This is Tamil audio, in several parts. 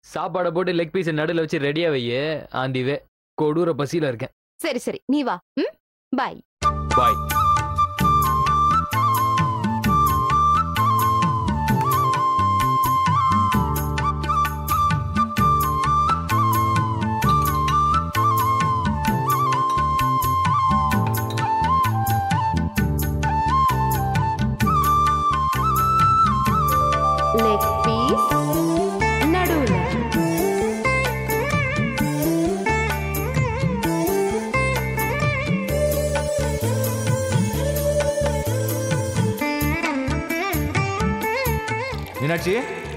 சாப்பாடை போட்டு லெக் பீஸ் நடுவில் வச்சு ரெடியா வையே ஆந்திவே கொடூர பசியில இருக்கேன் சரி சரி நீ வா ம் பாய் பாய் லெக் பீஸ் நடுவுல மீனாட்சி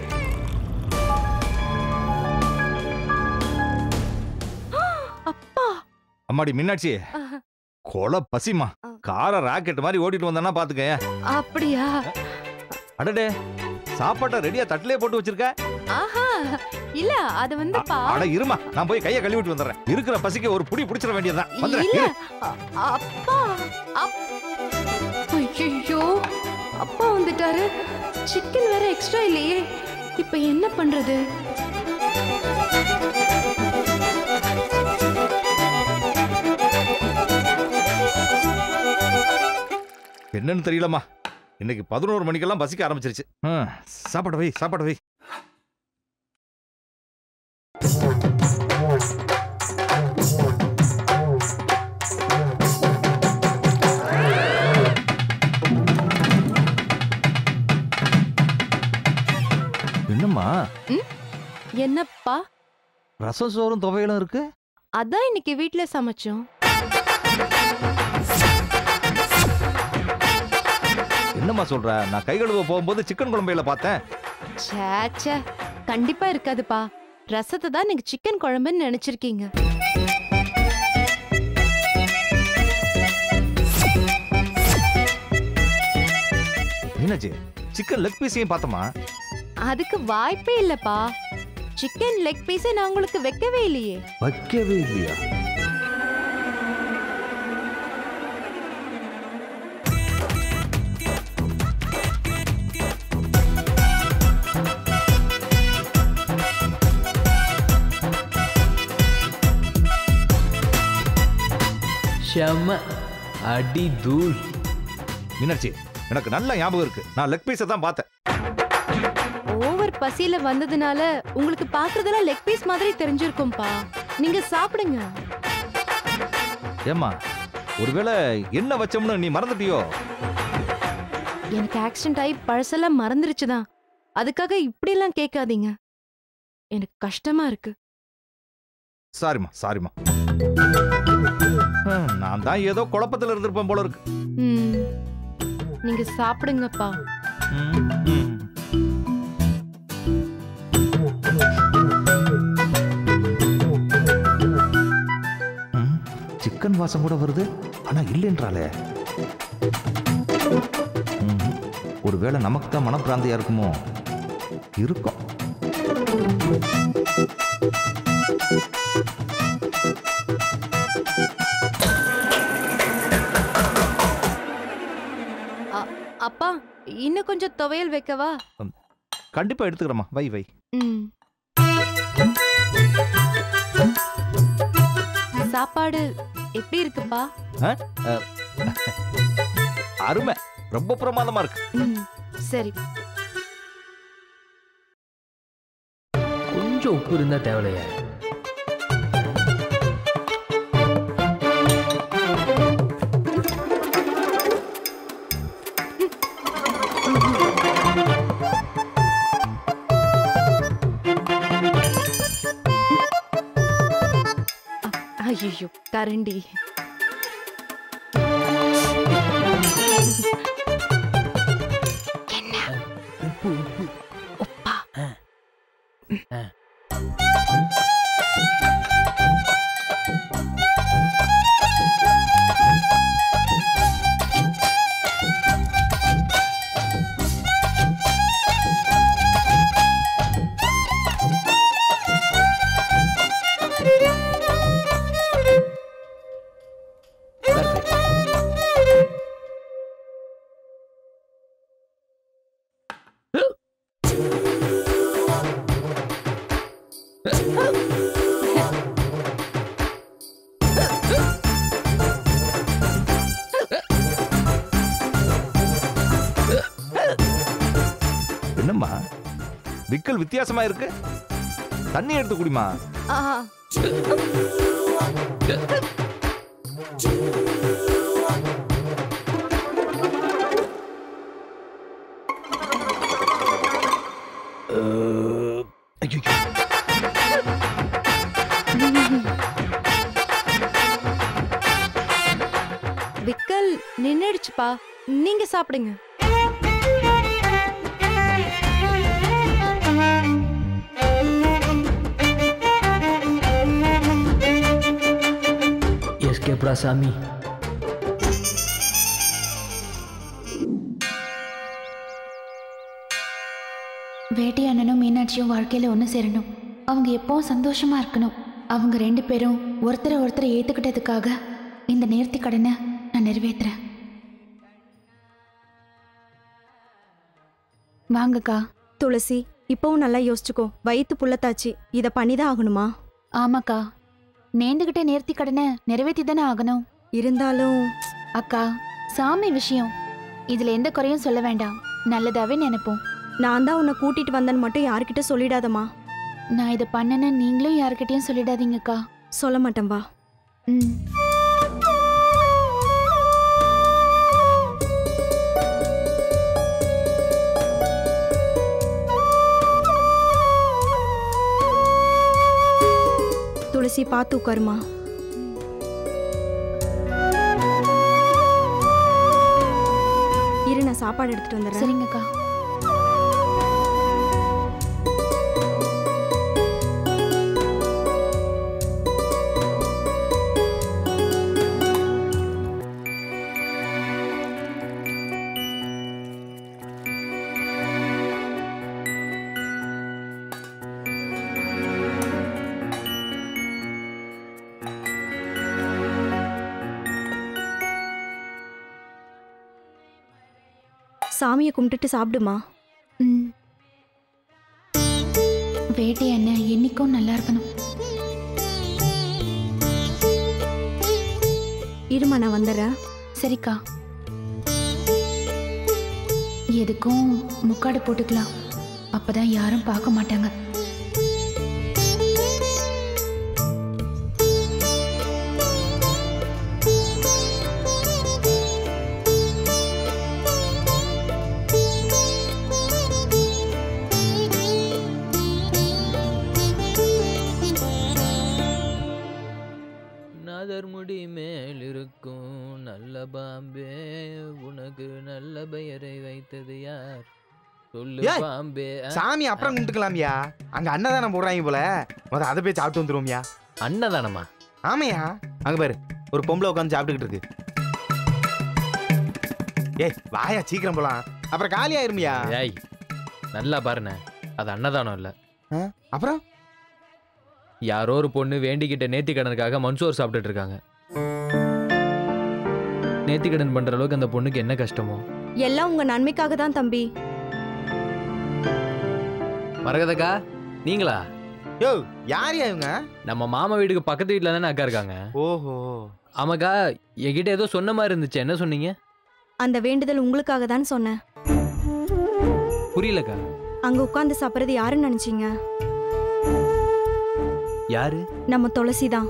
அப்பா அம்மாடி மீனாட்சி ஆஹா. கொலை பசிமா ஆ. கார ராக்கெட் மாதிரி ஓட்டிட்டு வந்தானா பாத்துக்க அப்படியா அடடே சாப்பாட்டை ரெடியா தட்டிலே போட்டு வச்சிருக்க ஆஹா இல்ல அது வந்துப்பா அட இருமா நான் போய் கையை கழுவி விட்டு வந்துடுறேன் இருக்கிற பசிக்கு ஒரு புடி புடிச்சிட வேண்டியதுதான் வந்துடுறேன் இல்ல இரு. அ- அப்பா ஐயோ அப்பா வந்துட்டாரு சிக்கன் வேற எக்ஸ்ட்ரா இல்லையே இப்ப என்ன பண்றது என்னன்னு தெரியலம்மா இன்னைக்கு பதினோரு மணிக்கெல்லாம் பசிக்க ஆரம்பிச்சிருச்சு ம், சாப்பாடு வை சாப்பாடு வை என்னம்மா என்னப்பா ரசம் சோறும் துவையலும் இருக்கு அதான் இன்னைக்கு வீட்ல சமைச்சோம் என்னம்மா சொல்ற நான் கை கழுவ போகும்போது சிக்கன் குழம்பையில பார்த்தேன் ச்சே ச்சே கண்டிப்பா இருக்காதுப்பா ரசத்தை தான் நீங்க சிக்கன் குழம்புன்னு நினைச்சிருக்கீங்க மீனாட்சி சிக்கன் லெக் பீஸையும் பார்த்தோமா அதுக்கு வாய்ப்பே இல்லப்பா சிக்கன் லெக் பீஸை நான் உங்களுக்கு வைக்கவே இல்லையே வைக்கவே இல்லையா செம்ம அடி தூள் மீனாட்சி எனக்கு நல்ல ஞாபகம் இருக்கு நான் லெக் பீஸை தான் பார்த்தேன் ஓவர் பசியில வந்ததுனால உங்களுக்கு பாக்குறதெல்லாம் லெக் பீஸ் மாதிரி தெரிஞ்சிருக்கும்பா நீங்க சாப்பிடுங்க ஏம்மா ஒருவேளை என்ன வச்சோம்னு நீ மறந்துட்டியோ எனக்கு ஆக்சிடென்ட் ஆகி பழசெல்லாம் மறந்துருச்சுதான் அதுக்காக இப்படியெல்லாம் கேட்காதீங்க எனக்கு கஷ்டமா இருக்கு சாரிம்மா சாரிம்மா ஹம், நான் தான் ஏதோ குழப்பத்துல இருந்திருப்பேன் போல இருக்கு ம் நீங்க சாப்பிடுங்கப்பா ம், ம். ம், சிக்கன் வாசம் கூட வருது ஆனா இல்லைன்றாளே ம், ஒருவேளை நமக்கு தான் மனப்பிராந்தியா இருக்குமோ இருக்கும் அப்பா இன்னும் கொஞ்சம் துவையல் வைக்கவா கண்டிப்பா எடுத்துக்கிறேம்மா வை வை ம் சாப்பாடு எப்படி இருக்குப்பா அருமை ரொம்ப பிரமாதமா இருக்கு ம் சரி கொஞ்சம் உப்பு இருந்தா தேவையில்லையா ஐயோ கரண்டி என்ன உப்பு உப்பு உப்பா விக்கல் வித்தியாசமா இருக்கு தண்ணி எடுத்து குடிமா ஆ விக்கல் நின்னுடுச்சுப்பா நீங்க சாப்பிடுங்க எஸ்கேப்டா சாமி வேட்டை அண்ணனும் மீனாட்சியும் வாழ்க்கையில ஒன்று சேரணும் அவங்க எப்பவும் சந்தோஷமா இருக்கணும் அவங்க ரெண்டு பேரும் ஒருத்தரை ஒருத்தரை ஏத்துக்கிட்டதுக்காக இந்த நேர்த்தி கடனை நான் நிறைவேத்துறேன் வாங்கக்கா துளசி இப்பவும் நல்லா யோசிச்சுக்கோ வயித்து புள்ளத்தாச்சு இத பண்ணிதான் ஆகணுமா ஆமாக்கா நேர்ந்துகிட்ட நேர்த்தி கடனை நிறைவேற்றி தானே ஆகணும் இருந்தாலும் அக்கா சாமி விஷயம் இதுல எந்த குறையும் சொல்ல வேண்டாம் நல்லதாவே நினைப்போம் நான் தான் உன்னை கூட்டிட்டு வந்தேன்னு மட்டும் யார்கிட்ட சொல்லிடாதம்மா நான் இதை பண்ணேன்னு நீங்களும் யார்கிட்டயும் சொல்லிடாதீங்கக்கா சொல்ல மாட்டேன் வா ம் துளசி பார்த்து உட்காருமா இரு நான் சாப்பாடு எடுத்துட்டு வந்துடுறேன் சரிங்கக்கா சாமியை கும்பிட்டுட்டு சாப்பிடுமா ம் வேட்டை அண்ணன் என்னைக்கும் நல்லா இருக்கணும் இருமா நான் வந்துடுறேன் சரிக்கா எதுக்கும் முக்காடு போட்டுக்கலாம் அப்பதான் யாரும் பார்க்க மாட்டாங்க நாதர் முடி மேல் இருக்கும் நல்ல பாம்பே உனக்கு நல்ல பெயரை வைத்தது யார் சொல்லு ஏய், பாம்பே ஆ? சாமி அப்புறம் கும்பிட்டுக்கலாம்யா அங்க அன்னதானம் போடுறாங்க போல முத அதை போய் சாப்பிட்டு வந்துருவோம்யா அன்னதானமா ஆமையா அங்க பாரு ஒரு பொம்பளை உட்காந்து சாப்பிட்டுக்கிட்டு இருக்கு ஏய் வாயா சீக்கிரம் போலாம் அப்புறம் காலி ஆயிருமியா ஏய் நல்லா பாருண்ணே அது அன்னதானம் இல்ல அப்புறம் யாரோ ஒரு பொண்ணு வேண்டிக்கிட்ட நேர்த்தி கடனுக்காக மன்சோர் சாப்பிட்டுட்டு இருக்காங்க நேர்த்தி கடன் பண்ற அளவுக்கு அந்த பொண்ணுக்கு என்ன கஷ்டமோ எல்லாம் உங்க நன்மைக்காக தான் தம்பி மரகதக்கா நீங்களா யோ யாரியா இவங்க நம்ம மாமா வீட்டுக்கு பக்கத்து வீட்டில் தானே அக்கா இருக்காங்க ஓஹோ ஆமாக்கா என்கிட்ட ஏதோ சொன்ன மாதிரி இருந்துச்சு என்ன சொன்னீங்க அந்த வேண்டுதல் உங்களுக்காக தான் சொன்னேன் புரியலக்கா அங்க உட்கார்ந்து சாப்பிட்றது யாருன்னு நினைச்சீங்க யாரு நம்ம துளசி தான்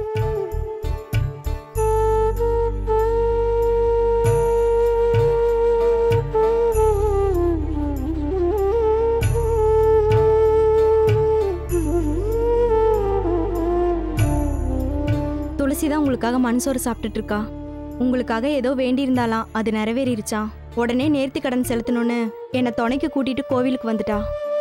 துளசி தான் உங்களுக்காக மண்சோறு சாப்பிட்டுட்டு இருக்கா உங்களுக்காக ஏதோ வேண்டியிருந்தாலாம் அது நிறைவேறிருச்சாம் உடனே நேர்த்தி கடன் செலுத்தணும்னு என்னை துணைக்கு கூட்டிட்டு கோவிலுக்கு வந்துட்டா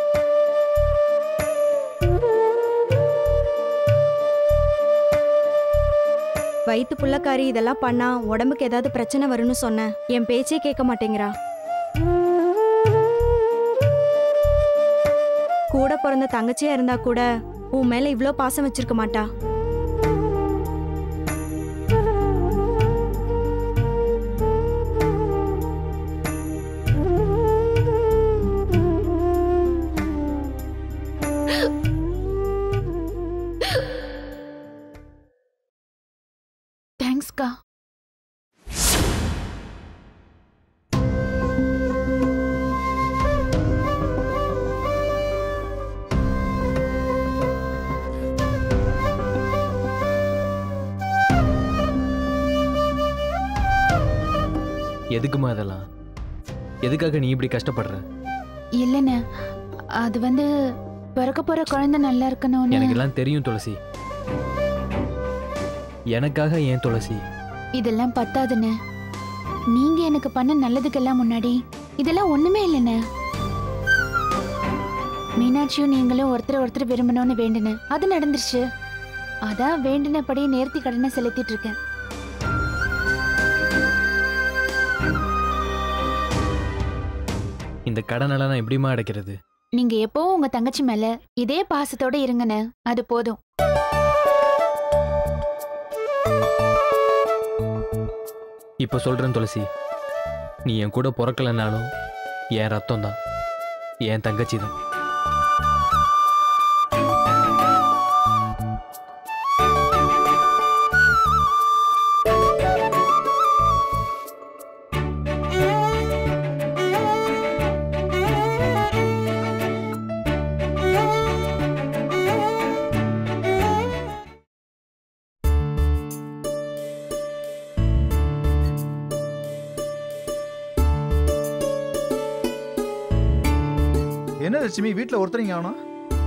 வயிற்று புள்ளக்காரி இதெல்லாம் பண்ணா உடம்புக்கு ஏதாவது பிரச்சனை வரும்னு சொன்னேன் என் பேச்சே கேட்க மாட்டேங்கிறா கூட பிறந்த தங்கச்சியா இருந்தா கூட உன் மேல இவ்ளோ பாசம் வச்சிருக்க மாட்டா தேங்க்ஸ்க்கா எதுக்குமா அதெல்லாம் எதுக்காக நீ இப்படி கஷ்டப்படுற இல்லைண்ணே அது வந்து பிறக்க போற குழந்தை நல்லா இருக்கணும்னு எனக்கெல்லாம் தெரியும் துளசி எனக்காக ஏன் துளசி இதெல்லாம் பத்தாதுண்ணே நீங்க எனக்கு பண்ண நல்லதுக்கெல்லாம் முன்னாடி இதெல்லாம் ஒண்ணுமே இல்லைண்ணே மீனாட்சியும் நீங்களும் ஒருத்தர் ஒருத்தர் விரும்பணும்னு வேண்டுனேன் அது நடந்துருச்சு அதான் வேண்டினபடி நேர்த்தி கடனை செலுத்திட்டு இருக்கேன் இந்த கடனெல்லாம் நான் எப்படிமா அடைக்கிறது நீங்க எப்பவும் உங்க தங்கச்சி மேல இதே பாசத்தோட இருங்கண்ணே அது போதும் இப்போ சொல்கிறேன் துளசி நீ என் கூட பிறக்கலைனாலும் என் ரத்தம் தான் என் தங்கச்சி தான் என்ன லட்சுமி வீட்ல ஒருத்தரிங்க ஆகணும்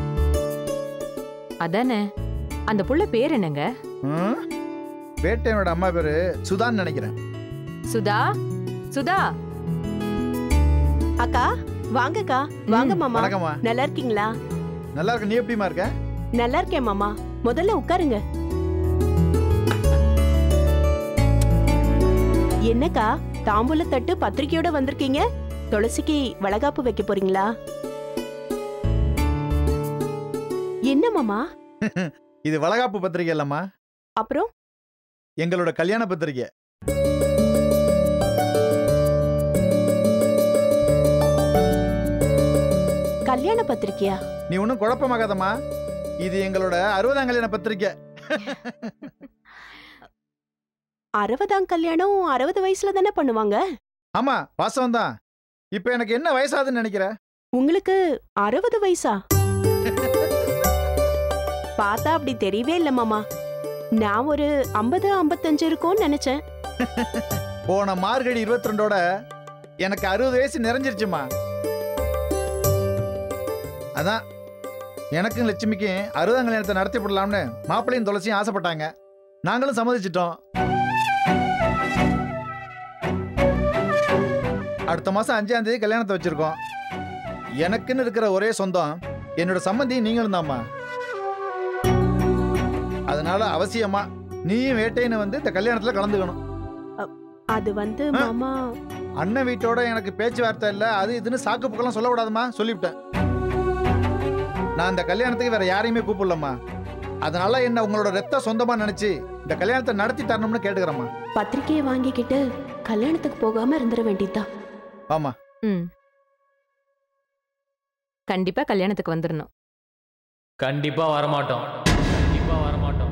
அதானே அந்த புள்ள பேர் என்னங்க வேட்டையனோட அம்மா பேரு சுதான்னு நினைக்கிறேன் சுதா சுதா அக்கா வாங்கக்கா வாங்க மாமா வணக்கம்மா நல்லா இருக்கீங்களா நல்லா இருக்க நீ எப்படிமா இருக்க நல்லா இருக்கேன் மாமா முதல்ல உட்காருங்க என்னக்கா தாம்பூல தட்டு பத்திரிக்கையோட வந்திருக்கீங்க துளசிக்கு வளகாப்பு வைக்க போறீங்களா என்ன மாமா இது வளகாப்பு பத்திரிக்கை இல்லம்மா அப்புறம் எங்களோட கல்யாண பத்திரிக்கை கல்யாண பத்திரிக்கையா நீ ஒன்றும் குழப்பமாகாதம்மா இது எங்களோட அறுபதாம் கல்யாண பத்திரிக்கை அறுபதாம் கல்யாணம் அறுபது வயசுல தானே பண்ணுவாங்க ஆமா வாசவம் தான் இப்போ எனக்கு என்ன வயசாகுதுன்னு நினைக்கிற உங்களுக்கு அறுபது வயசா பார்த்தா அப்படி தெரியவே இல்ல மாமா நான் ஒரு ஐம்பது ஐம்பத்தஞ்சு இருக்கும்னு நினைச்சேன் போன மார்கழி இருபத்தி ரெண்டோட எனக்கு அறுபது வயசு நிறைஞ்சிருச்சுமா அதான் எனக்கும் லட்சுமிக்கும் அறுபதாம் கல்யாணத்தை நடத்தி போடலாம்னு மாப்பிள்ளையும் துளசியும் ஆசைப்பட்டாங்க நாங்களும் சம்மதிச்சிட்டோம் அடுத்த மாசம் அஞ்சாம் தேதி கல்யாணத்தை வச்சிருக்கோம் எனக்குன்னு இருக்கிற ஒரே சொந்தம் என்னோட சம்மந்தி நீங்களும் தாம்மா அதனால அவசியமா நீயும் வேட்டைன்னு வந்து இந்த கல்யாணத்துல கலந்துக்கணும் அது வந்து ஆ. மாமா அண்ணன் வீட்டோட எனக்கு பேச்சுவார்த்தை இல்ல அது இதுன்னு சாக்கு புக்கெல்லாம் சொல்லக்கூடாதுமா சொல்லிவிட்டேன் நான் இந்த கல்யாணத்துக்கு வேற யாரையுமே கூப்பிடலம்மா அதனால என்ன உங்களோட ரத்த சொந்தமா நினைச்சு இந்த கல்யாணத்தை நடத்தி தரணும்னு கேட்டுக்கிறேம்மா பத்திரிக்கையை வாங்கிக்கிட்டு கல்யாணத்துக்கு போகாம இருந்துட வேண்டியதுதான் ஆமா ம் கண்டிப்பா கல்யாணத்துக்கு வந்துடணும் கண்டிப்பாக வரமாட்டோம் கண்டிப்பாக வரமாட்டோம்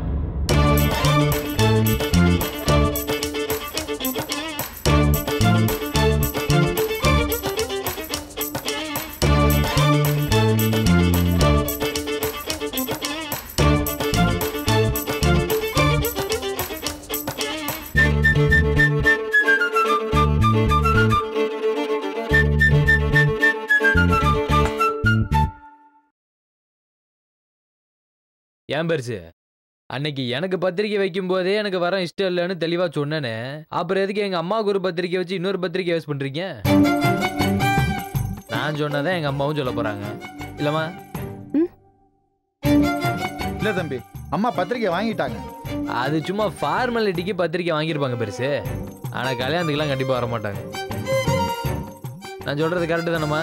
ஏன் பெருசு அன்னைக்கு எனக்கு பத்திரிக்கை வைக்கும் போதே எனக்கு வர இஷ்டம் இல்லைன்னு தெளிவாக சொன்னேனே அப்புறம் எதுக்கு எங்கள் அம்மாவுக்கு ஒரு பத்திரிக்கை வச்சு இன்னொரு பத்திரிக்கை வேஸ்ட் பண்ணுறீங்க நான் சொன்னதான் எங்கள் அம்மாவும் சொல்ல போகிறாங்க இல்லைம்மா இல்ல தம்பி அம்மா பத்திரிக்கை வாங்கிட்டாங்க அது சும்மா ஃபார்மாலிட்டிக்கு பத்திரிக்கை வாங்கியிருப்பாங்க பெருசு ஆனால் கல்யாணத்துக்குலாம் கண்டிப்பாக வர மாட்டாங்க நான் சொல்கிறது கரெக்டு தானம்மா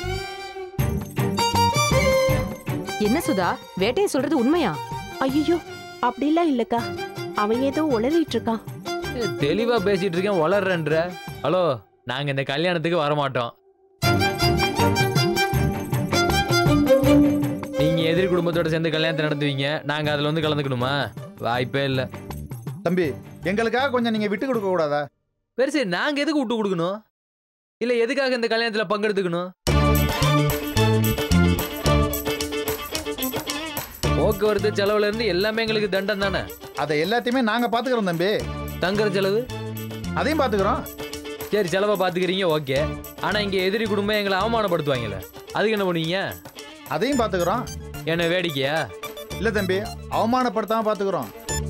என்ன சுதா வேட்டையை சொல்றது உண்மையா ஐயோ அப்படிலாம் இல்லக்கா அவன் ஏதோ உளறிட்டு இருக்கான் தெளிவா பேசிட்டு இருக்கேன் வளர்றேன்ற ஹலோ நாங்க இந்த கல்யாணத்துக்கு வர மாட்டோம் நீங்க எதிர் குடும்பத்தோட சேர்ந்து கல்யாணத்தை நடத்துவீங்க நாங்க அதுல வந்து கலந்துக்கணுமா வாய்ப்பே இல்ல தம்பி எங்களுக்காக கொஞ்சம் நீங்க விட்டு கொடுக்க கூடாதா பெருசு நாங்க எதுக்கு விட்டு கொடுக்கணும் இல்ல எதுக்காக இந்த கல்யாணத்துல பங்கெடுத்துக்கணும் போக்குவரத்து செலவுல இருந்து எல்லாமே எங்களுக்கு தண்டம் தானே அதை எல்லாத்தையுமே நாங்க பாத்துக்கிறோம் தம்பி தங்குற செலவு அதையும் பாத்துக்கிறோம் சரி செலவை பார்த்துக்கிறீங்க ஓகே ஆனா இங்க எதிரி குடும்பம் எங்களை அவமானப்படுத்துவாங்கல்ல அதுக்கு என்ன பண்ணுவீங்க அதையும் பாத்துக்கிறோம் என்ன வேடிக்கையா இல்ல தம்பி அவமானப்படுத்தாம பாத்துக்கிறோம்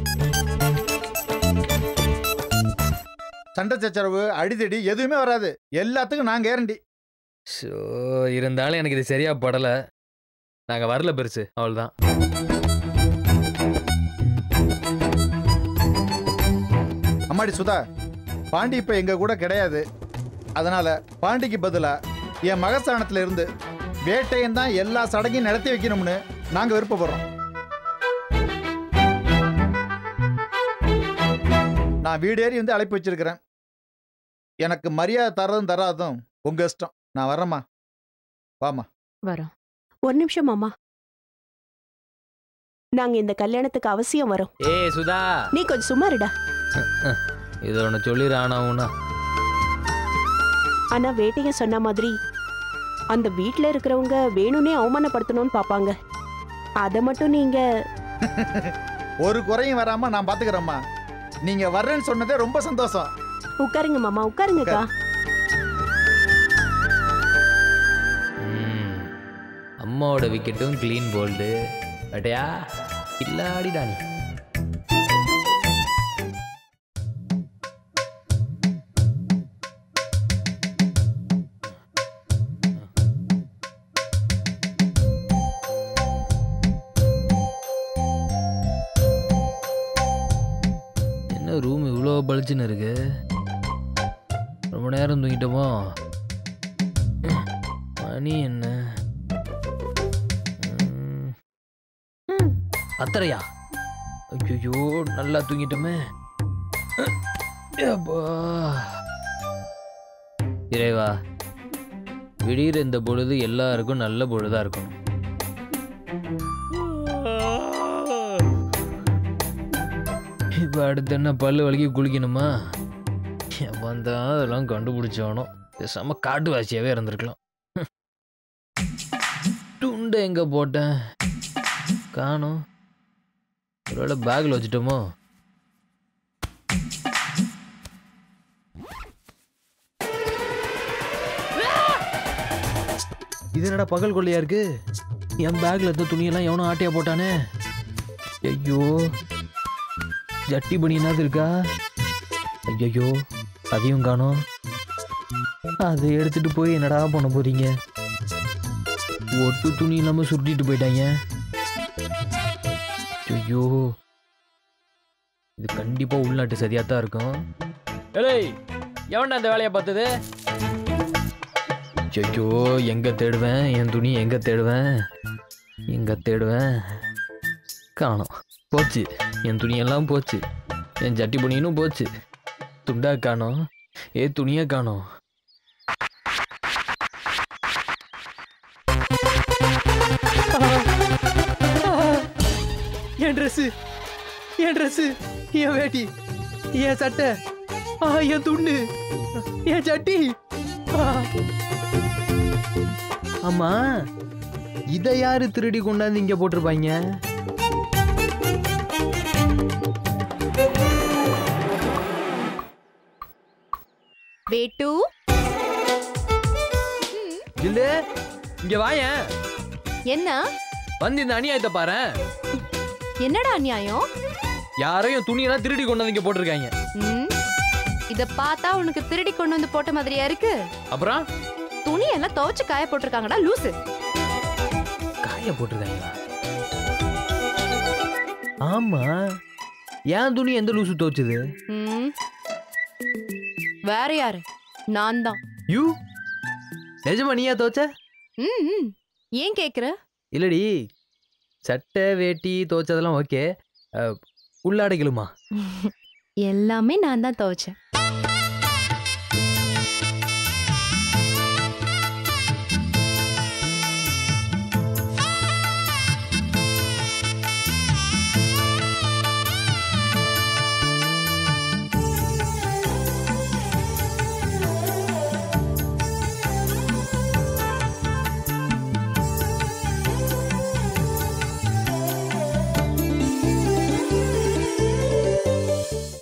சண்டை சச்சரவு அடிதடி எதுவுமே வராது எல்லாத்துக்கும் நான் கேரண்டி ஸோ இருந்தாலும் எனக்கு இது சரியா படல நாங்க வரல பெருசு அவ்வளவுதான் அம்மாடி சுதா பாண்டி இப்ப எங்க கூட கிடையாது அதனால பாண்டிக்கு பதிலா என் மகஸ்தானத்துல இருந்து வேட்டையன் தான் எல்லா சடங்கையும் நடத்தி வைக்கணும்னு நாங்க விருப்பப்படுறோம் நான் வீடேறி வந்து அழைப்பு வச்சிருக்கிறேன் எனக்கு மரியாதை தரதும் தராதும் உங்க இஷ்டம் நான் வரேம்மா வாமா வரோம் ஒரு நிமிஷம் மாமா நாங்க இந்த கல்யாணத்துக்கு அவசியம் வரோம் ஏய் சுதா நீ கொஞ்சம் சும்மா இருடா இது ஒன்று சொல்லிடுறானா ஆனா வேட்டையன் சொன்ன மாதிரி அந்த வீட்ல இருக்கிறவங்க வேணும்னே அவமானப்படுத்தணும்னு பாப்பாங்க அத மட்டும் நீங்க ஒரு குறையும் வராம நான் பாத்துக்கிறேம்மா நீங்க வர்றேன்னு சொன்னதே ரொம்ப சந்தோஷம் உட்காருங்க மாமா உட்காருங்கக்கா ம். அம்மாவோட விக்கெட்டும் க்ளீன் போல்டு பட்டையா இல்லாடிடா நீ என்ன ரூம் இவ்வளோ பளிச்சுன்னு இருக்கு ரொம்ப நேரம் தூங்கிட்டோமோ மணி என்ன ம். ம். அத்தரையா ஐயோ நல்லா தூங்கிட்டோமே அப்பா. இறைவா விடிகிற இந்த பொழுது எல்லாருக்கும் நல்ல பொழுதா இருக்கணும் இப்போ அடுத்து என்ன பல்லு வலிக்கு குளிக்கணுமா வந்தா அதெல்லாம் கண்டுபிடிச்சானோ பேசாம காட்டுவாசியாவே இருந்திருக்கலாம் ஹம். துண்டை எங்க போட்டேன் காணோம் ஒருவேளை பேக்ல வச்சுட்டோமோ இது என்னடா பகல் கொள்ளையா இருக்கு என் பேக்ல இருந்த துணியெல்லாம் எவனோ ஆட்டையா போட்டானே ஐயோ ஜட்டி பனி என்னது இருக்கா ஐயோ அதையும் காணோம் அதை எடுத்துட்டு போய் என்னடா பண்ண போறீங்க ஒட்டு துணி இல்லாம சுருட்டிட்டு போயிட்டாங்க ஐயோ இது கண்டிப்பா உள்நாட்டு சதியா தான் இருக்கும் ஏய் எவன்டா அந்த வேலையை பார்த்தது ஐயோ எங்க தேடுவேன் என் துணி எங்க தேடுவேன் எங்க தேடுவேன் காணோம் போச்சு என் துணியெல்லாம் போச்சு என் ஜட்டி புனியனும் போச்சு துண்டா காணோம் ஏ துணியை காணோம் என் ட்ரெஸ்ஸு என் ட்ரெஸ்ஸு என் வேட்டி என் சட்டை ஆ என் துண்டு என் சட்டி ஆ. ஆமா இதை யாரு திருடி கொண்டாந்து இங்க போட்டிருப்பாங்க வேட்டு இல்ல இங்க வாயேன் என்ன வந்து இந்த அநியாயத்தை பாரேன் என்னடா அநியாயம் யாரையும் துணியெல்லாம் திருடி கொண்டு வந்து இங்க போட்டிருக்காங்க ம்? இத பார்த்தா உனக்கு திருடி கொண்டு வந்து போட்ட மாதிரியா இருக்கு அப்புறம் துணி எல்லாம் துவைச்சு காய போட்டிருக்காங்கடா லூசு காய போட்டிருக்காங்களா ஆமா என் துணி எந்த லூசு துவைச்சது ம். வேற யாரு நான் தான் யூ நிஜமா நீயா துவைச்ச ம், ம். ஏன் கேக்குற இல்லடி சட்டை வேட்டி துவைச்சதெல்லாம் ஓகே உள்ளாடைகளுமா எல்லாமே நான் தான் துவைச்சேன்